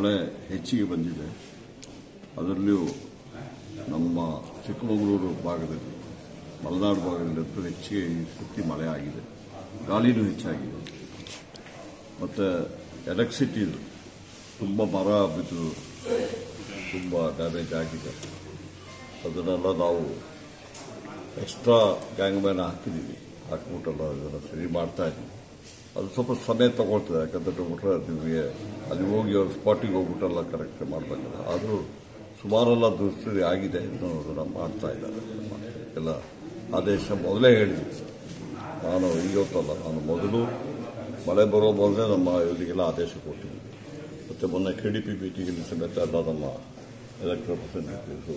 ಮಳೆ ಹೆಚ್ಚಿಗೆ ಬಂದಿದೆ ಅದರಲ್ಲಿಯೂ ನಮ್ಮ ಚಿಕ್ಕಮಗಳೂರು ಭಾಗದಲ್ಲಿ ಮಲೆನಾಡು ಭಾಗದಲ್ಲಿ ಅಂತೂ ಹೆಚ್ಚಿಗೆ ಈ ಸತಿ ಮಳೆ ಆಗಿದೆ ಗಾಳಿನೂ ಹೆಚ್ಚಾಗಿದೆ ಮತ್ತು ಎಲೆಕ್ಟ್ರಿಸಿಟಿ ತುಂಬ ಮರ ಬಿದ್ದು ತುಂಬ ಡ್ಯಾಮೇಜ್ ಆಗಿದೆ ಅದನ್ನೆಲ್ಲ ನಾವು ಎಕ್ಸ್ಟ್ರಾ ಗ್ಯಾಂಗ್ ಮ್ಯಾನ್ ಹಾಕಿದ್ದೀವಿ ಹಾಕ್ಬಿಟ್ಟೆಲ್ಲ ಇದನ್ನು ಸರಿ ಮಾಡ್ತಾ ಇದ್ದೀವಿ ಅದು ಸ್ವಲ್ಪ ಸಮಯ ತಗೊಳ್ತದೆ ಯಾಕಂದ್ರೆ ಬಿಟ್ರೆ ನಿಮಗೆ ಅಲ್ಲಿ ಹೋಗಿ ಅವ್ರ ಸ್ಪಾಟಿಗೆ ಹೋಗ್ಬಿಟ್ಟೆಲ್ಲ ಕರೆಕ್ಟ್ ಮಾಡಬೇಕಲ್ಲ ಆದರೂ ಸುಮಾರೆಲ್ಲ ದುಸ್ಥಿತಿ ಆಗಿದೆ ಇನ್ನು ಅದನ್ನು ಮಾಡ್ತಾ ಇದ್ದಾರೆ ಎಲ್ಲ ಆದೇಶ ಮೊದಲೇ ಹೇಳಿದ್ವಿ ನಾನು ಇವತ್ತಲ್ಲ ನಾನು ಮೊದಲು ಮಳೆ ಬರೋ ಮೊದಲೇ ನಮ್ಮ ಇವರಿಗೆಲ್ಲ ಆದೇಶ ಕೊಟ್ಟಿದ್ವಿ ಮತ್ತು ಮೊನ್ನೆ ಕೆ ಡಿ ಪಿ ಮೀಟಿಂಗಲ್ಲಿ ಸಮೇತ ಎಲ್ಲ ನಮ್ಮ ಎಲೆಕ್ಟ್ ರೆಪ್ರೆಸೆಂಟೇಟಿವ್ಸು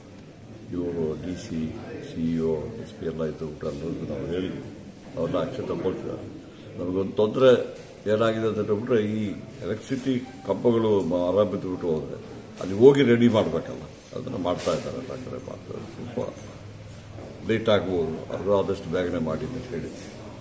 ಇವರು D C CEO S P ಎಲ್ಲ ಇದ್ದು ಎಲ್ಲರಿಗೂ ನಾವು ಹೇಳಿದ್ವಿ ಅವ್ರನ್ನ ಆಕ್ಷನ್ ತಗೊಳ್ತಿದ್ದಾರೆ ನಮಗೊಂದು ತೊಂದರೆ ಏನಾಗಿದೆ ಅಂತ ಹೇಳ್ಬಿಟ್ರೆ ಈ ಎಲೆಕ್ಟ್ರಿಸಿಟಿ ಕಂಬಗಳು ಮರ ಬಿದ್ದುಬಿಟ್ಟು ಹೋದರೆ ಅಲ್ಲಿ ಹೋಗಿ ರೆಡಿ ಮಾಡಬೇಕಲ್ಲ ಅದನ್ನು ಮಾಡ್ತಾ ಇದ್ದಾರೆ ಎಲ್ಲ ಕಡೆ ಮಾಡ್ತಾರೆ ಸ್ವಲ್ಪ ಲೇಟ್ ಆಗ್ಬೋದು ಅದು ಆದಷ್ಟು ಬೇಗನೆ ಮಾಡಿ ಅಂತ ಹೇಳಿ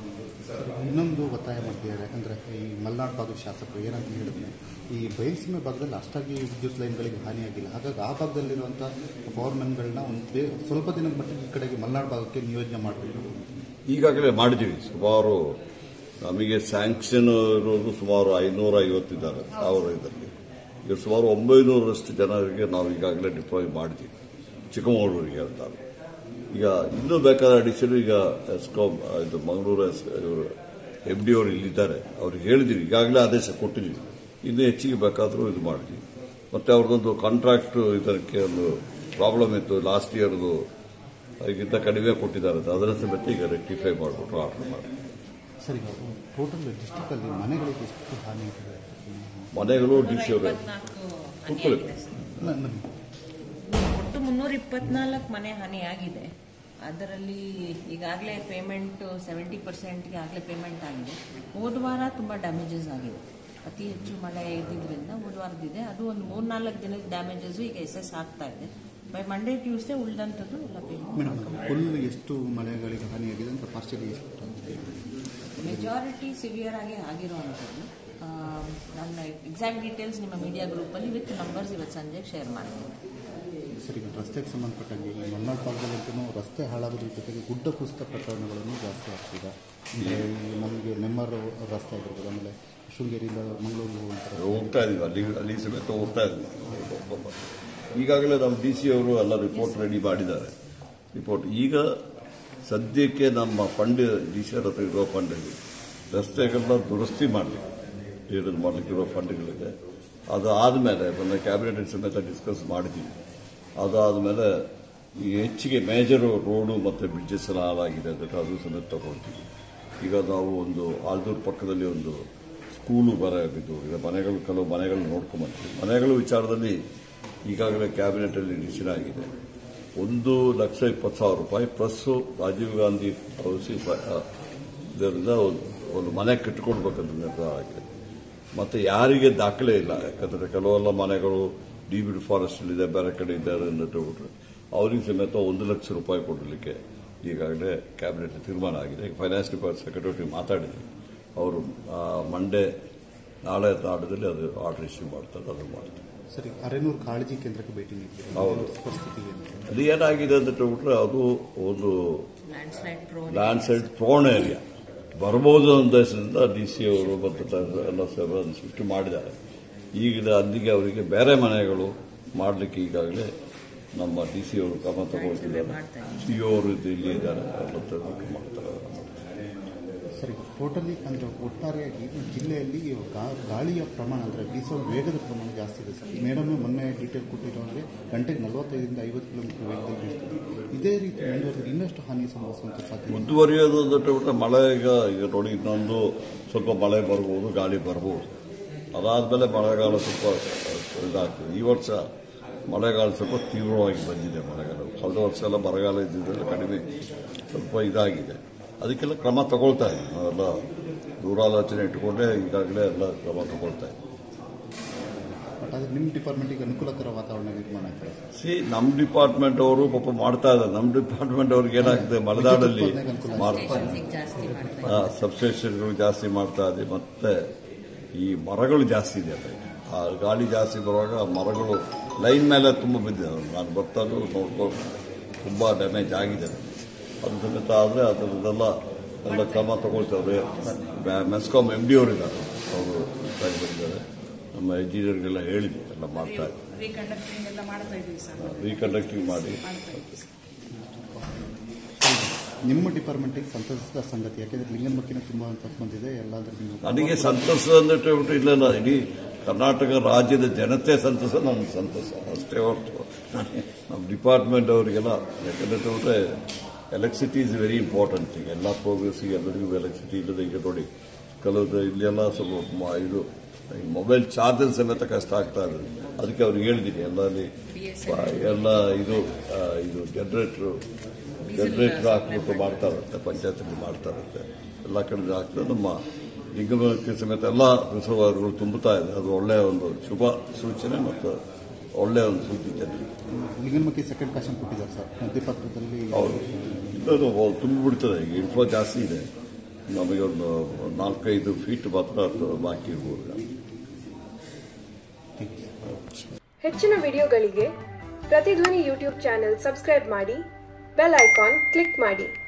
ಇನ್ನೊಂದು ಒತ್ತಾಯ ಮಾಡ್ತಿದ್ದಾರೆ ಅಂದರೆ ಈ ಮಲೆನಾಡು ಭಾಗದ ಶಾಸಕರು ಏನಂತ ಹೇಳಿದ್ರೆ ಈ ಬಯಲುಸೀಮೆ ಭಾಗದಲ್ಲಿ ಅಷ್ಟಾಗಿ ವಿದ್ಯುತ್ ಲೈನ್ಗಳಿಗೆ ಹಾನಿಯಾಗಿಲ್ಲ ಹಾಗಾಗಿ ಆ ಭಾಗದಲ್ಲಿರುವಂಥ ಪವರ್ಮೆನ್ಗಳನ್ನ ಒಂದು ಬೇ ಸ್ವಲ್ಪ ದಿನದ ಮಟ್ಟಿಗೆ ಈ ಕಡೆಗೆ ಮಲೆನಾಡು ಭಾಗಕ್ಕೆ ನಿಯೋಜನೆ ಮಾಡಬೇಕು ಈಗಾಗಲೇ ಮಾಡಿದ್ದೀವಿ ಸುಮಾರು ನಮಗೆ ಸ್ಯಾಂಕ್ಷನ್ ಇರೋದು ಸುಮಾರು ಐನೂರ ಐವತ್ತಿದ್ದಾರೆ ಸಾವಿರ ಇದರಲ್ಲಿ ಈಗ ಸುಮಾರು ಒಂಬೈನೂರರಷ್ಟು ಜನರಿಗೆ ನಾವು ಈಗಾಗಲೇ ಡಿಪ್ಲಾಯ್ ಮಾಡಿದ್ದೀವಿ ಚಿಕ್ಕಮಗಳೂರಿಗೆ ಹೇಳ್ತಾರೆ ಈಗ ಇನ್ನೂ ಬೇಕಾದ ಅಡಿಷನ್ ಈಗ ಎಸ್ಕಾಮ್ ಇದು ಮಂಗಳೂರು ಎಸ್ ಇವರು ಎಂ ಡಿ ಅವರು ಇಲ್ಲಿದ್ದಾರೆ ಅವ್ರಿಗೆ ಹೇಳಿದ್ದೀವಿ ಈಗಾಗಲೇ ಆದೇಶ ಕೊಟ್ಟಿದ್ದೀವಿ ಇನ್ನೂ ಹೆಚ್ಚಿಗೆ ಬೇಕಾದರೂ ಇದು ಮಾಡಿದ್ದೀವಿ ಮತ್ತೆ ಅವ್ರದ್ದೊಂದು ಕಾಂಟ್ರಾಕ್ಟ್ ಇದಕ್ಕೆ ಒಂದು ಪ್ರಾಬ್ಲಮ್ ಇತ್ತು ಲಾಸ್ಟ್ ಇಯರ್ದು ಅದಕ್ಕಿಂತ ಕಡಿಮೆ ಕೊಟ್ಟಿದ್ದಾರೆ ಅಂತ ಅದರ ಸಮೇತ ಈಗ ರೆಕ್ಟಿಫೈ ಮಾಡಿಬಿಟ್ಟು ಆರ್ಡರ್ ಮಾಡಿ ಸರ್ ಈಗ ಟೋಟಲ್ ಡಿಸ್ಟಿಕಲ್ಲಿ ಮನೆಗಳಿಗೆ ಎಷ್ಟು ಹಾನಿಯಾಗಿದೆ ಮನೆಗಳು ಡಿ ಸಿ ಅವರೇ ಇಪ್ಪತ್ನಾಲ್ಕು ಕೂತ್ಕೊಳ್ಳಿ. ಹಾನಿಯಾಗಿದೆ ಸರ್. ನ- ನ- ಒಟ್ಟು ಮುನ್ನೂರ ಇಪ್ಪತ್ನಾಲ್ಕು ಮನೆ ಹಾನಿಯಾಗಿದೆ ಅದರಲ್ಲಿ ಈಗಾಗಲೇ ಪೇಮೆಂಟ್ ಸೆವೆಂಟಿ ಪರ್ಸೆಂಟ್ಗೆ ಆಗಲೇ ಪೇಮೆಂಟ್ ಆಗಿದೆ ಹೋದ ವಾರ ತುಂಬ ಡ್ಯಾಮೇಜಸ್ ಆಗಿದೆ ಅತಿ ಹೆಚ್ಚು ಮಳೆ ಇದ್ದಿದ್ದರಿಂದ ಹೋದ ವಾರದಿದೆ ಅದು ಒಂದು ಮೂರ್ನಾಲ್ಕು ದಿನದ ಡ್ಯಾಮೇಜಸ್ ಈಗ ಎಸ್ ಎಸ್ ಆಗ್ತಾ ಇದೆ ಬೈ ಮಂಡೇ ಟ್ಯೂಸ್ಡೇ ಉಳಿದಂಥದ್ದು ಎಲ್ಲ ಪೇಮೆಂಟ್ ಮೇಡಮ್ ಫುಲ್ ಎಷ್ಟು ಮನೆಗಳಿಗೆ ಹಾನಿಯಾಗಿದೆ ಅಂತ ಪಾರ್ಸಲಿ ಎಷ್ಟು ಮೆಜಾರಿಟಿ ಸಿವಿಯರ್ ಆಗಿ ಆಗಿರುವಂಥದ್ದು ಆ, ನನ್ನ ಎಕ್ಸಾಕ್ಟ್ ಡೀಟೇಲ್ಸ್ ನಿಮ್ಮ ಮೀಡಿಯಾ ಗ್ರೂಪಲ್ಲಿ ವಿತ್ ನಂಬರ್ಸ್ ಇವತ್ತು ಸಂಜೆ ಶೇರ್ ಮಾಡ್ತೀನಿ ಸರ್ ಈಗ ರಸ್ತೆಗೆ ಸಂಬಂಧಪಟ್ಟಂಗೆ ಈ ಮಲೆನಾಡು ಭಾಗದಲ್ಲಂತೂ ರಸ್ತೆ ಹಾಳಾಗೋದ್ರ ಜೊತೆಗೆ ಗುಡ್ಡ ಕುಸಿತ ಪ್ರಕರಣಗಳನ್ನು ಜಾಸ್ತಿ ಆಗ್ತಿದೆ ಅಂದರೆ ನಮಗೆ ನೆಮ್ಮರ್ ರಸ್ತೆ ಆಗಿರ್ಬೋದು ಆಮೇಲೆ ಶೃಂಗೇರಿಯಿಂದ ಮಂಗಳೂರಿಗೆ ಹೋಗುವಂಥ ಹೋಗ್ತಾ ಇದೀವಿ ಅಲ್ಲಿ ಅಲ್ಲಿ ಸಮೇತ ಹೋಗ್ತಾ ಇದ್ವಿ ಈಗಾಗಲೇ ನಮ್ಮ ಡಿ ಸಿ ಅವರು ಎಲ್ಲ ರಿಪೋರ್ಟ್ ರೆಡಿ ಮಾಡಿದ್ದಾರೆ ರಿಪೋರ್ಟ್ ಈಗ ಸದ್ಯಕ್ಕೆ ನಮ್ಮ ಫಂಡ್ ಡಿ ಸಿ ಹತ್ರ ಇರೋ ಫಂಡಲ್ಲಿ ರಸ್ತೆಗಳನ್ನ ದುರಸ್ತಿ ಮಾಡಲಿಕ್ಕೆ ಏನಲ್ಲಿ ಮಾಡಲಿಕ್ಕಿರೋ ಫಂಡ್ಗಳಿದೆ ಅದು ಆದಮೇಲೆ ಮೊನ್ನೆ ಕ್ಯಾಬಿನೆಟ್ ಸಮೇತ ಡಿಸ್ಕಸ್ ಮಾಡಿದ್ದೀವಿ ಅದಾದಮೇಲೆ ಈ ಹೆಚ್ಚಿಗೆ ಮೇಜರ್ ರೋಡು ಮತ್ತು ಬ್ರಿಡ್ಜಸ್ ಎಲ್ಲ ಹಾಳಾಗಿದೆ ಅಂತ ಅದು ಸಮೇತ ತಗೊಳ್ತೀವಿ ಈಗ ನಾವು ಒಂದು ಆಲ್ದೂರು ಪಕ್ಕದಲ್ಲಿ ಒಂದು ಸ್ಕೂಲು ಬರ ಬಿದ್ದು ಈಗ ಮನೆಗಳು ಕೆಲವು ಮನೆಗಳು ನೋಡ್ಕೊಂಬಂತೀವಿ ಮನೆಗಳ ವಿಚಾರದಲ್ಲಿ ಈಗಾಗಲೇ ಕ್ಯಾಬಿನೆಟಲ್ಲಿ ಡಿಸಿಷನ್ ಆಗಿದೆ ಒಂದು ಲಕ್ಷ ಇಪ್ಪತ್ತು ಸಾವಿರ ರೂಪಾಯಿ ಪ್ಲಸ್ಸು ರಾಜೀವ್ ಗಾಂಧಿ ಹೌಸಿಂಗ್ ಫ- ಆ, ಇದರಿಂದ ಒಂದು ಒಂದು ಮನೆ ಕಟ್ಟಿಕೊಡ್ಬೇಕಂತ ನಿರ್ಧಾರ ಆಗಿದೆ ಮತ್ತು ಯಾರಿಗೆ ದಾಖಲೆ ಇಲ್ಲ ಯಾಕಂದರೆ ಕೆಲವೆಲ್ಲ ಮನೆಗಳು ಡಿ ಬಿಡ್ ಫಾರೆಸ್ಟಲ್ಲಿದೆ ಬೇರೆ ಕಡೆ ಇದ್ದಾರೆ ಅಂದ್ಬಿಟ್ರೆ ಅವರಿಗೆ ಸಮೇತ ಒಂದು ಲಕ್ಷ ರೂಪಾಯಿ ಕೊಡಲಿಕ್ಕೆ ಈಗಾಗಲೇ ಕ್ಯಾಬಿನೆಟ್ ತೀರ್ಮಾನ ಆಗಿದೆ ಫೈನಾನ್ಸ್ ಡಿಪಾರ್ಟ್ಮೆಂಟ್ ಸೆಕ್ರೆಟರಿ ಮಾತಾಡಿದ್ವಿ ಅವರು ಮಂಡೇ ನಾಳೆ ನಾಡದಲ್ಲಿ ಅದು ಆರ್ಡರ್ ಇಶ್ಯೂ ಮಾಡ್ತಾರೆ ಅದನ್ನು ಮಾಡ್ತಾರೆ ಸರಿ ಅರೆನೂರು ಕಾಳಜಿ ಕೇಂದ್ರಕ್ಕೆ ಭೇಟಿ ನೀಡಿದ್ದೀರಿ ಹೌದು. ಪರಿಸ್ಥಿತಿ ಏನು ಅದು ಏನಾಗಿದೆ ಅಂತ ಹೇಳ್ಬಿಟ್ರೆ ಅದು ಒಂದು ಲ್ಯಾಂಡ್ ಸ್ಲೈಡ್ ಪ್ರೋ ಲ್ಯಾಂಡ್ ಸೈಡ್ ಪ್ರೋಣ ಏರಿಯಾ ಬರ್ಬೋದು ಅನ್ನೋ ಉದ್ದೇಶದಿಂದ ಡಿ ಸಿ ಅವರು ಮತ್ತು ತ- ಎಲ್ಲ ಸೇವೆ ಶಿಫ್ಟ್ ಮಾಡಿದ್ದಾರೆ ಈಗ ಅಲ್ಲಿಗೆ ಅವರಿಗೆ ಬೇರೆ ಮನೆಗಳು ಮಾಡಲಿಕ್ಕೆ ಈಗಾಗಲೇ ನಮ್ಮ ಡಿ ಸಿ ಅವರು ಕ್ರಮ ತಗೊಳ್ತಿದ್ದಾರೆ ಮಾಡ್ತಾ ಸಿ ಅವರು ಇಲ್ಲಿ ಇದ್ದಾರೆ ಎಲ್ಲ ತಗೊಂಡು ಮಾಡ್ತಾರೆ ಅದನ್ನ ಮಾಡ್ತಾರೆ. ಸರಿ ಟೋಟಲಿ ಅಂದರೆ ಒಟ್ಟಾರೆಯಾಗಿ ಜಿಲ್ಲೆಯಲ್ಲಿ ಗಾ- ಗಾಳಿಯ ಪ್ರಮಾಣ ಅಂದರೆ ಬೀಸೋ ವೇಗದ ಪ್ರಮಾಣ ಜಾಸ್ತಿ ಇದೆ ಸರ್ ಮೇಡಮ್ ಮೊನ್ನೆ ಡೀಟೇಲ್ ಕೊಟ್ಟಿರೋಂಗೆ ಗಂಟೆಗೆ ನಲವತ್ತೈದರಿಂದ ಐವತ್ತು ಕಿಲೋಮೀಟರ್ ವೇಗದಲ್ಲಿ ಬೀಸ್ತದೆ ಇದೇ ರೀತಿ ಮುಂದುವರೆದ್ರೆ ಇನ್ನಷ್ಟು ಹಾನಿ ಸಂಭವಿಸುವಂಥ ಸಾಧ್ಯತೆ ಮುಂದುವರಿಯೋದು ಅಂತ ಹೇಳ್ಬಿಟ್ರೆ ಮಳೆ ಈಗ ಈಗ ನೋಡಿ ಇನ್ನೊಂದು ಸ್ವಲ್ಪ ಮಳೆ ಬರ್ಬೋದು ಗಾಳಿ ಬರ್ಬೋದು ಅದಾದಮೇಲೆ ಮಳೆಗಾಲ ಸ್ವಲ್ಪ ಇದಾಗ್ತದೆ ಈ ವರ್ಷ ಮಳೆಗಾಲ ಸ್ವಲ್ಪ ತೀವ್ರವಾಗಿ ಬಂದಿದೆ ಮಳೆಗಾಲ ಕಳೆದ ವರ್ಷ ಎಲ್ಲ ಬರಗಾಲ ಇದ್ದಿದ್ದೆಲ್ಲ ಕಡಿಮೆ ಸ್ವಲ್ಪ ಇದಾಗಿದೆ ಅದಕ್ಕೆಲ್ಲ ಕ್ರಮ ತಗೊಳ್ತಾ ಇದ್ದೀವಿ ನಾವೆಲ್ಲ ದೂರಾಲೋಚನೆ ಇಟ್ಟುಕೊಂಡೇ ಈಗಾಗಲೇ ಎಲ್ಲ ಕ್ರಮ ತಗೊಳ್ತಾ ಇದ್ದೀವಿ ಬಟ್ ಆದರೆ ನಿಮ್ಮ ಡಿಪಾರ್ಟ್ಮೆಂಟಿಗೆ ಅನುಕೂಲಕರ ವಾತಾವರಣ ನಿರ್ಮಾಣ ಆಗ್ತದೆ ಸರ್ ಸಿ ನಮ್ಮ ಡಿಪಾರ್ಟ್ಮೆಂಟ್ ಅವರು ಪಾಪ ಮಾಡ್ತಾ ಇದ್ದಾರೆ ನಮ್ಮ ಡಿಪಾರ್ಟ್ಮೆಂಟ್ ಅವ್ರಿಗೆ ಏನಾಗ್ತದೆ ಮಲೆನಾಡಲ್ಲಿ ಮಾಡ್ತಾರೆ ಜಾಸ್ತಿ ಮಾಡ್ತಾರೆ ಸಬ್ಸ್ಟೇಷನ್ಗಳು ಜಾಸ್ತಿ ಮಾಡ್ತಾ ಇದೆ ಮತ್ತೆ ಈ ಮರಗಳು ಜಾಸ್ತಿ ಇದೆ ಅಲ್ಲಿ ಆ ಗಾಳಿ ಜಾಸ್ತಿ ಬರುವಾಗ ಮರಗಳು ಲೈನ್ ಮೇಲೆ ತುಂಬ ಬಿದ್ದಿದೆ ನಾನು ಬರ್ತಾನು ನೋಡ್ಕೊಂಡು ತುಂಬ ಡ್ಯಾಮೇಜ್ ಆಗಿದೆ ಅದು ಸಮೇತ ಆದರೆ ಅದರದ್ದೆಲ್ಲ ಎಲ್ಲ ಕ್ರಮ ತಗೊಳ್ತಾರೆ ಮೆಸ್ಕಾಮ್ ಎಮ್ ಡಿ ಅವರಿದ್ದಾರೆ ಅವರು ಬಂದಿದ್ದಾರೆ ನಮ್ಮ ಇಂಜಿನಿಯರ್ಗೆಲ್ಲ ಹೇಳಿದ್ವಿ ಎಲ್ಲ ಮಾಡ್ತಾ ಇದ್ದಾರೆ ರೀಕಂಡಕ್ಟಿಂಗ್ ಎಲ್ಲ ಮಾಡ್ತಾ ಇದ್ದೀವಿ ಸರ್ ರೀಕಂಡಕ್ಟಿಂಗ್ ಮಾಡಿ ಮಾಡ್ತಾ ಇದ್ದೀವಿ ನಿಮ್ಮ ಡಿಪಾರ್ಟ್ಮೆಂಟಿಗೆ ಸಂತಸದ ಸಂಗತಿ ಯಾಕೆಂದ್ರೆ ಲಿಂಗನಮಕ್ಕಿನ ತುಂಬ ಅಂತ ಬಂದಿದೆ ಎಲ್ಲಾದ್ರೂ ನೀವು ನನಗೆ ಸಂತಸ ಅಂದ್ಬಿಟ್ಟು ಇಲ್ಲ ಇಡೀ ಕರ್ನಾಟಕ ರಾಜ್ಯದ ಜನತೆ ಸಂತಸ ನನ್ನ ಸಂತಸ ಅಷ್ಟೇ ಹೊರತು ನಮ್ಮ ಡಿಪಾರ್ಟ್ಮೆಂಟ್ ಅವರಿಗೆಲ್ಲ ಯಾಕಂದ್ರೆ ಎಲೆಕ್ಟ್ರಿಸಿಟಿ ಇಸ್ ವೆರಿ ಇಂಪಾರ್ಟೆಂಟ್ ಈಗ ಎಲ್ಲ ಪ್ರೋಗ್ರೆಸ್ಸಿಗೆ ಎಲ್ಲರಿಗೂ ಎಲೆಕ್ಟ್ರಿಸಿಟಿ ಇಲ್ಲದೆ ಈಗ ನೋಡಿ ಕೆಲವು ಇಲ್ಲೆಲ್ಲ ಸ್ವಲ್ಪ ಮ- ಇದು ಈ ಮೊಬೈಲ್ ಚಾರ್ಜರ್ ಸಮೇತ ಕಷ್ಟ ಆಗ್ತಾ ಇದೆ ಅದಕ್ಕೆ ಅವ್ರಿಗೆ ಹೇಳಿದ್ದೀನಿ ಎಲ್ಲ ಅಲ್ಲಿ ಎಲ್ಲ ಇದು ಆ, ಇದು ಜನರೇಟ್ರು ಜನರೇಟರ್ ಹಾಕ್ಬಿಟ್ಟು ಮಾಡ್ತಾ ಇರುತ್ತೆ ಪಂಚಾಯತ್ನಲ್ಲಿ ಮಾಡ್ತಾ ಇರುತ್ತೆ ಎಲ್ಲ ಕಡೆ ಹಾಕ್ತಾರೆ ನಮ್ಮ ಲಿಂಗಮಕ್ಕೆ ಸಮೇತ ಎಲ್ಲ ರಿಸರ್ವಾಯರ್ಗಳು ತುಂಬುತ್ತಾ ಇದೆ ಅದು ಒಳ್ಳೆಯ ಒಂದು ಶುಭ ಸೂಚನೆ ಮತ್ತು ಒಳ್ಳೆಯ ಒಂದು ಸುದ್ದಿ ಜನರಿಗೆ ಲಿಂಗನಮಕ್ಕಿ ಸೆಕೆಂಡ್ ಪ್ಯಾಷನ್ ಕೊಟ್ಟಿದ್ದಾರೆ ಸರ್ ನದಿಪತ್ರದಲ್ಲಿ ಹೌದು ಇನ್ನೊಂದು ತುಂಬಿಬಿಡ್ತದೆ ಈಗ ಇನ್ಫ್ಲೋ ಜಾಸ್ತಿ ಇದೆ ನಮಗೆ ಒಂದು ನಾಲ್ಕೈದು ಫೀಟ್ ಮಾತ್ರ ಅದು ಬಾಕಿ ಇರ್ಬೋದು ಹೆಚ್ಚಿನ ವಿಡಿಯೋಗಳಿಗೆ ಪ್ರತಿಧ್ವನಿ ಯೂಟ್ಯೂಬ್ ಚಾನೆಲ್ ಸಬ್ಸ್ಕ್ರೈಬ್ ಮಾಡಿ ಬೆಲ್ ಐಕಾನ್ ಕ್ಲಿಕ್ ಮಾಡಿ